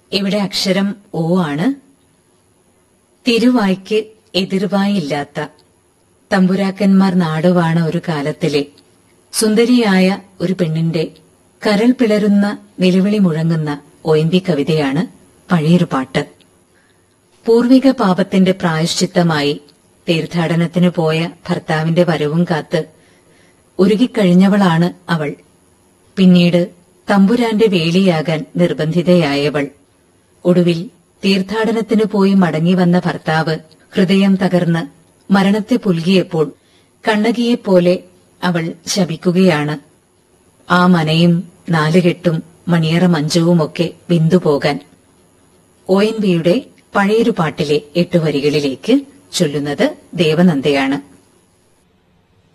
ഇവിടെ അക്ഷരം ഓ ആണ് തിരുവായ്ക്ക് എതിർവായില്ലാത്ത തമ്പുരാക്കന്മാർ നാടുവാണ ഒരു കാലത്തിലെ സുന്ദരിയായ ഒരു പെണ്ണിന്റെ കരൾ പിളരുന്ന നിലവിളി മുഴങ്ങുന്ന ഒയമ്പി കവിതയാണ് പഴയൊരു പാട്ട് പൂർവിക പാപത്തിന്റെ പ്രായശ്ചിത്തമായി തീർത്ഥാടനത്തിന് പോയ ഭർത്താവിന്റെ വരവും കാത്ത് ഉരുകിക്കഴിഞ്ഞവളാണ് അവൾ പിന്നീട് തമ്പുരാന്റെ വേലിയാകാൻ നിർബന്ധിതയായവൾ ഒടുവിൽ തീർത്ഥാടനത്തിന് പോയി മടങ്ങിവന്ന ഭർത്താവ് ഹൃദയം തകർന്ന് മരണത്തെ പുൽകിയപ്പോൾ കണ്ണകിയെപ്പോലെ അവൾ ശപിക്കുകയാണ് ആ മനയും നാലുകെട്ടും മണിയറ മഞ്ചവുമൊക്കെ ബിന്ദുപോകാൻ ഒ എൻ ബിയുടെ പഴയൊരു പാട്ടിലെ എട്ടു വരികളിലേക്ക് ചൊല്ലുന്നത് ദേവനന്ദയാണ്